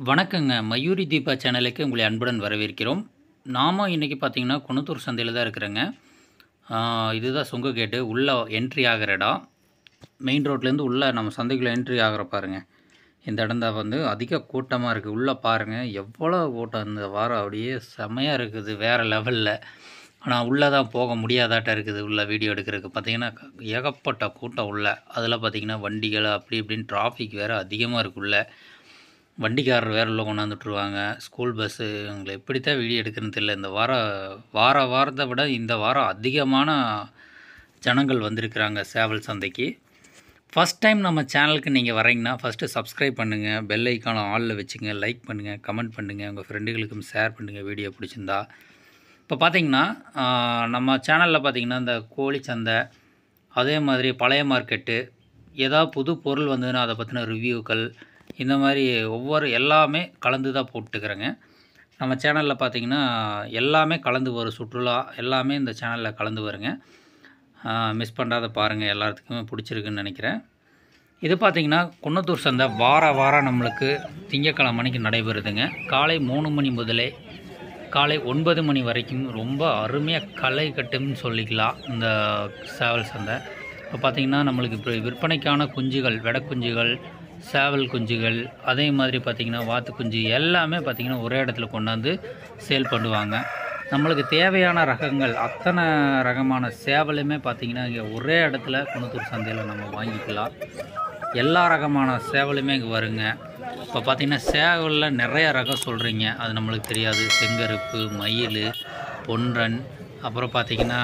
வணக்கங்க மயூரி தீபா சேனலுக்கு உங்களை அன்புடன் வரவேற்கிறோம் நாம இன்றைக்கி பார்த்தீங்கன்னா குணத்தூர் சந்தையில் தான் இருக்கிறேங்க ஆஹ் இதுதான் சுங்க கேட்டு உள்ளே என்ட்ரி ஆகிற இடம் மெயின் ரோட்லேருந்து உள்ளே நம்ம சந்தைக்குள்ளே என்ட்ரி ஆகிற பாருங்க இந்த இடம் தான் வந்து அதிக கூட்டமாக இருக்குது உள்ளே பாருங்கள் எவ்வளோ கூட்டம் இந்த வாரம் அப்படியே செமையாக இருக்குது வேறு லெவலில் ஆனால் உள்ளே தான் போக முடியாதாட்டம் இருக்குது உள்ள வீடியோ எடுக்கிறதுக்கு பார்த்தீங்கன்னா ஏகப்பட்ட கூட்டம் உள்ள அதில் பார்த்தீங்கன்னா வண்டிகள் அப்படி இப்படின்னு டிராஃபிக் வேறு அதிகமாக இருக்கு உள்ள வண்டிக்காரர் வேறு உள்ள கொண்டாந்துட்ருவாங்க ஸ்கூல் பஸ்ஸு இவங்களை எப்படித்தான் வீடியோ எடுக்கிறதுன்னு தெரியல இந்த வாரம் வார வாரத்தை விட இந்த வாரம் அதிகமான ஜனங்கள் வந்திருக்கிறாங்க சேவல் சந்தைக்கு ஃபஸ்ட் டைம் நம்ம சேனலுக்கு நீங்கள் வரீங்கன்னா ஃபஸ்ட்டு சப்ஸ்கிரைப் பண்ணுங்கள் பெல் ஐக்கான ஆலில் வச்சுங்க லைக் பண்ணுங்கள் கமெண்ட் பண்ணுங்கள் உங்கள் ஃப்ரெண்டுகளுக்கும் ஷேர் பண்ணுங்கள் வீடியோ பிடிச்சிருந்தா இப்போ பார்த்தீங்கன்னா ஆஹ், நம்ம சேனலில் பார்த்தீங்கன்னா இந்த கோழி சந்தை அதே மாதிரி பழைய மார்க்கெட்டு ஏதாவது புது பொருள் வந்ததுன்னா அதை பற்றின ரிவ்யூக்கள் இந்த மாதிரி ஒவ்வொரு எல்லாமே கலந்து தான் போட்டுக்கிறேங்க நம்ம சேனலில் பார்த்தீங்கன்னா எல்லாமே கலந்து வரும் சுற்றுலா எல்லாமே இந்த சேனலில் கலந்து வருங்க மிஸ் பண்ணாத பாருங்கள் எல்லாத்துக்குமே பிடிச்சிருக்குன்னு நினைக்கிறேன் இது பார்த்தீங்கன்னா குன்னத்தூர் சந்தை வார வாரம் நம்மளுக்கு திங்கக்கிழமை மணிக்கு நடைபெறுதுங்க காலை மூணு மணி முதலே காலை ஒன்பது மணி வரைக்கும் ரொம்ப அருமையாக களை கட்டும்னு சொல்லிக்கலாம் இந்த சேவல் சந்தை இப்போ பார்த்தீங்கன்னா நம்மளுக்கு இப்போ விற்பனைக்கான குஞ்சுகள் வெடை குஞ்சுகள் சேவல் குஞ்சுகள் அதே மாதிரி பார்த்திங்கன்னா வாத்து குஞ்சு எல்லாமே பார்த்திங்கன்னா ஒரே இடத்துல கொண்டாந்து சேல் பண்ணுவாங்க நம்மளுக்கு தேவையான ரகங்கள் அத்தனை ரகமான சேவலுமே பார்த்திங்கன்னா இங்கே ஒரே இடத்துல குணத்தூர் சந்தையில் நம்ம வாங்கிக்கலாம் எல்லா ரகமான சேவலுமே இங்கே வருங்க இப்போ பார்த்தீங்கன்னா சேவலில் நிறைய ரகம் சொல்கிறீங்க அது நம்மளுக்கு தெரியாது செங்கருப்பு மயில் பொன்றன் அப்புறம் பார்த்தீங்கன்னா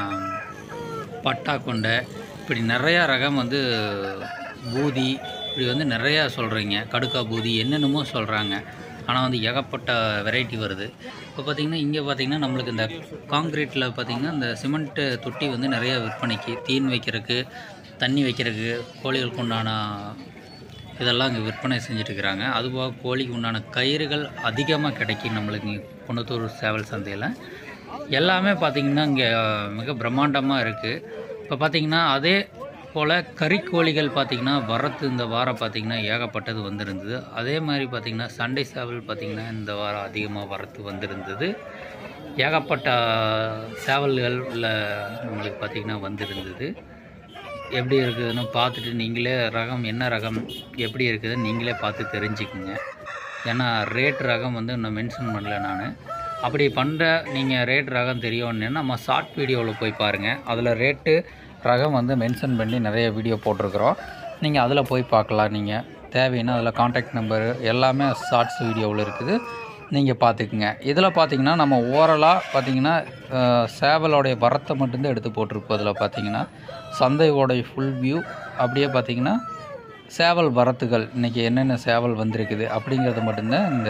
பட்டாக்கொண்டை இப்படி நிறையா ரகம் வந்து பூதி இப்படி வந்து நிறையா சொல்கிறீங்க கடுக்கா பூதி என்னென்னமோ சொல்கிறாங்க ஆனால் வந்து ஏகப்பட்ட வெரைட்டி வருது இப்போ பார்த்திங்கன்னா இங்கே பார்த்திங்கன்னா நம்மளுக்கு இந்த காங்க்ரீட்டில் பார்த்திங்கன்னா இந்த சிமெண்ட்டு தொட்டி வந்து நிறைய விற்பனைக்கு தீன் வைக்கிறதுக்கு தண்ணி வைக்கிறதுக்கு கோழிகளுக்கு உண்டான இதெல்லாம் இங்கே விற்பனை செஞ்சுட்டு இருக்கிறாங்க அதுபோக கோழிக்கு உண்டான கயிறுகள் அதிகமாக கிடைக்கும் நம்மளுக்கு இங்க குணத்தூர் சேவல் சந்தையில் எல்லாமே பார்த்திங்கன்னா இங்கே மிக பிரம்மாண்டமாக இருக்குது இப்போ பார்த்திங்கன்னா அதே போல் கறிக்கோழிகள் பார்த்திங்கன்னா வரத்து இந்த வாரம் பார்த்திங்கன்னா ஏகப்பட்டது வந்திருந்தது அதே மாதிரி பார்த்திங்கன்னா சண்டை சேவல் பார்த்திங்கன்னா இந்த வாரம் அதிகமாக வரத்து வந்திருந்தது ஏகப்பட்ட சேவல்கள் உள்ள நம்மளுக்கு பார்த்திங்கன்னா வந்திருந்தது எப்படி இருக்குதுன்னு பார்த்துட்டு நீங்களே ரகம் என்ன ரகம் எப்படி இருக்குதுன்னு நீங்களே பார்த்து தெரிஞ்சுக்குங்க ஏன்னா ரேட் ரகம் வந்து இன்னும் மென்ஷன் பண்ணல நான் அப்படி பண்ணுற நீங்கள் ரேட் ரகம் தெரியும்னு நம்ம ஷார்ட் வீடியோவில் போய் பாருங்கள் அதில் ரேட்டு ரகம் வந்து மென்ஷன் பண்ணி நிறைய வீடியோ போட்டிருக்கிறோம் நீங்கள் அதில் போய் பார்க்கலாம் நீங்கள் தேவைன்னா அதில் காண்டாக்ட் நம்பரு எல்லாமே ஷார்ட்ஸ் வீடியோவில் இருக்குது நீங்கள் பார்த்துக்குங்க இதில் பார்த்தீங்கன்னா நம்ம ஓரலாக பார்த்தீங்கன்னா அஹ், சேவலோடைய வரத்தை மட்டும்தான் எடுத்து போட்டிருப்போம் அதில் பார்த்தீங்கன்னா சந்தையோடைய ஃபுல் வியூ அப்படியே பார்த்தீங்கன்னா சேவல் வரத்துகள் இன்றைக்கி என்னென்ன சேவல் வந்திருக்குது அப்படிங்கிறது மட்டும்தான் இந்த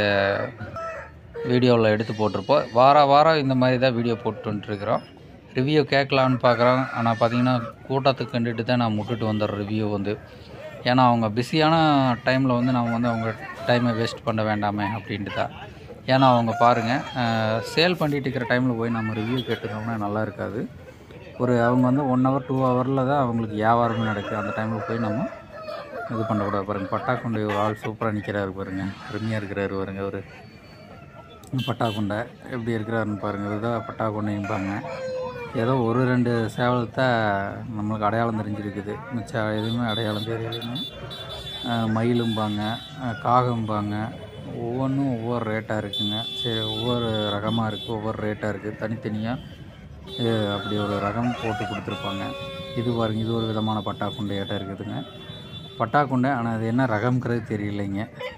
வீடியோவில் எடுத்து போட்டிருப்போம் வார வாரம் இந்த மாதிரி தான் வீடியோ போட்டுருக்குறோம் ரிவ்யூ கேட்கலான்னு பார்க்குறோம் ஆனால் பார்த்தீங்கன்னா கூட்டத்துக்கு கண்டுட்டு தான் நான் முட்டுட்டு வந்துடுற ரிவ்யூ வந்து ஏன்னா அவங்க பிஸியான டைமில் வந்து நம்ம வந்து அவங்க டைமை வேஸ்ட் பண்ண வேண்டாமே அப்படின்ட்டு தான் ஏன்னா அவங்க பாருங்கள் சேல் பண்ணிட்டு இருக்கிற டைமில் போய் நம்ம ரிவ்யூ கேட்டுருந்தோம்னா நல்லா இருக்காது ஒரு அவங்க வந்து ஒன் ஹவர் டூ ஹவரில் தான் அவங்களுக்கு வியாபாரமே நடக்குது அந்த டைமில் போய் நம்ம இது பண்ணக்கூடாது பாருங்கள் பட்டாக்குண்டை ஒரு ஆள் சூப்பராக நிற்கிறாரு பாருங்கள் அருமையாக இருக்கிறாரு பாருங்க அவர் பட்டாக்குண்டை எப்படி இருக்கிறாருன்னு பாருங்கள் இதுதான் பட்டாக்குண்டைம்பாங்க ஏதோ ஒரு ரெண்டு சேவல் தான் நம்மளுக்கு அடையாளம் தெரிஞ்சிருக்குது மிச்சம் எதுவுமே அடையாளம் தெரியலைன்னு அஹ் மயிலும்பாங்க அஹ் காகம்பாங்க ஒவ்வொன்றும் ஒவ்வொரு ரேட்டாக இருக்குங்க சரி ஒவ்வொரு ரகமாக இருக்குது ஒவ்வொரு ரேட்டாக இருக்குது தனித்தனியாக அப்படி ஒரு ரகம் போட்டு கொடுத்துருப்பாங்க இது பாருங்க இது ஒரு விதமான பட்டாக்குண்டையாட்டம் இருக்குதுங்க பட்டாக்குண்டை ஆனால் அது என்ன ரகம்ங்கிறது தெரியலைங்க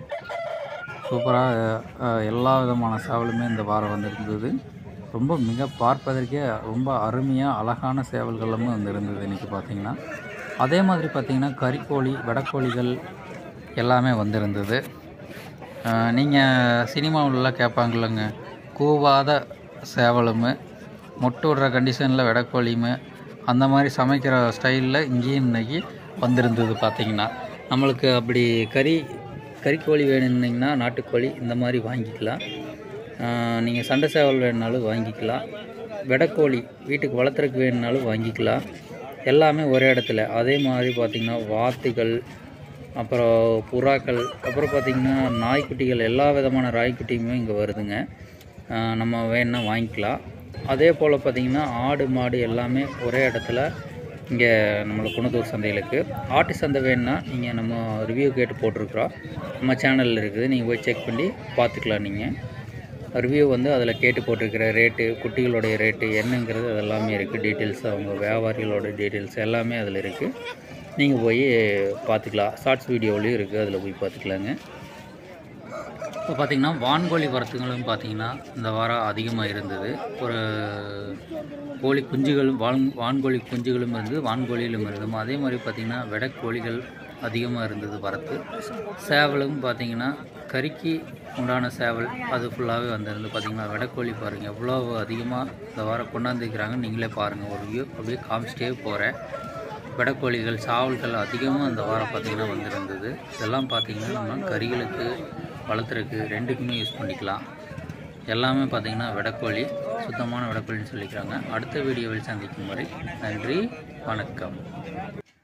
சூப்பராக எல்லா விதமான சேவலுமே இந்த வாரம் வந்திருந்தது ரொம்ப மிக பார்ப்பதற்கே ரொம்ப அருமையாக அழகான சேவல்களும் வந்து இருந்தது இன்றைக்கி பார்த்தீங்கன்னா அதே மாதிரி பார்த்தீங்கன்னா கறிக்கோழி வெடக்கோழிகள் எல்லாமே வந்திருந்தது நீங்கள் சினிமாவிலலாம் கேட்பாங்கல்லங்க கூவாத சேவலும் மொட்டு விடுற கண்டிஷனில் வெடக்கோழியுமே அந்த மாதிரி சமைக்கிற ஸ்டைலில் இங்கேயும் இன்னைக்கு வந்திருந்தது பார்த்தீங்கன்னா நம்மளுக்கு அப்படி கறி கறிக்கோழி வேணும்னீங்கன்னா நாட்டுக்கோழி இந்த மாதிரி வாங்கிக்கலாம் நீங்கள் சண்டை சேவல் வேணுனாலும் வாங்கிக்கலாம் வெடக்கோழி வீட்டுக்கு வளர்த்துறதுக்கு வேணுனாலும் வாங்கிக்கலாம் எல்லாமே ஒரே இடத்துல அதே மாதிரி பார்த்திங்கன்னா வாத்துகள் அப்புறம் புறாக்கள் அப்புறம் பார்த்திங்கன்னா நாய்க்குட்டிகள் எல்லா விதமான நாய்க்குட்டியுமே இங்கே வருதுங்க ஆஹ் நம்ம வேணா வாங்கிக்கலாம் அதே போல் பார்த்திங்கன்னா ஆடு மாடு எல்லாமே ஒரே இடத்துல இங்கே நம்மளுக்கு குணத்தூர் சந்தையில் இருக்குது ஆட்டு சந்தை வேணுன்னா நீங்கள் நம்ம ரிவ்யூ கேட்டு போட்டிருக்குறோம் நம்ம சேனலில் இருக்குது நீங்கள் போய் செக் பண்ணி பார்த்துக்கலாம் நீங்கள் ரிவ்யூ வந்து அதில் கேட்டு போட்டிருக்கிற ரேட்டு குட்டிகளுடைய ரேட்டு என்னங்கிறது அது எல்லாமே இருக்குது டீட்டெயில்ஸ் அவங்க வியாபாரிகளோட டீட்டெயில்ஸ் எல்லாமே அதில் இருக்குது நீங்கள் போய் பார்த்துக்கலாம் ஷார்ட்ஸ் வீடியோவிலையும் இருக்குது அதில் போய் பார்த்துக்கலாங்க இப்போ பார்த்திங்கன்னா வான்கோழி வரத்துங்களும் பார்த்திங்கன்னா இந்த வாரம் அதிகமாக இருந்தது ஒரு கோழி குஞ்சுகளும் வான் வான்கோழி குஞ்சுகளும் இருந்து வான்கோழியிலும் இருந்தோம் அதே மாதிரி பார்த்திங்கன்னா வெடக்கோழிகள் அதிகமாக இருந்தது வரத்து சேவலும் பார்த்திங்கன்னா கறிக்கு உண்டான சேவல் அது ஃபுல்லாகவே வந்திருந்து பார்த்திங்கன்னா வெடக்கோழி பாருங்கள் எவ்வளோ அதிகமாக இந்த வாரம் கொண்டாந்துருக்கிறாங்க நீங்களே பாருங்கள் ஒரு வியூ அப்படியே காமிச்சிட்டே போகிறேன் வெடக்கோழிகள் சாவல்கள் அதிகமாக இந்த வாரம் பார்த்திங்கன்னா வந்திருந்தது இதெல்லாம் பார்த்திங்கன்னா நம்ம கறிகளுக்கு வளர்த்துறதுக்கு ரெண்டுக்குமே யூஸ் பண்ணிக்கலாம் எல்லாமே பார்த்திங்கன்னா வெடக்கோழி சுத்தமான வெடக்கோழின்னு சொல்லிக்கிறாங்க அடுத்த வீடியோவில் சந்திக்கும் வரை நன்றி வணக்கம்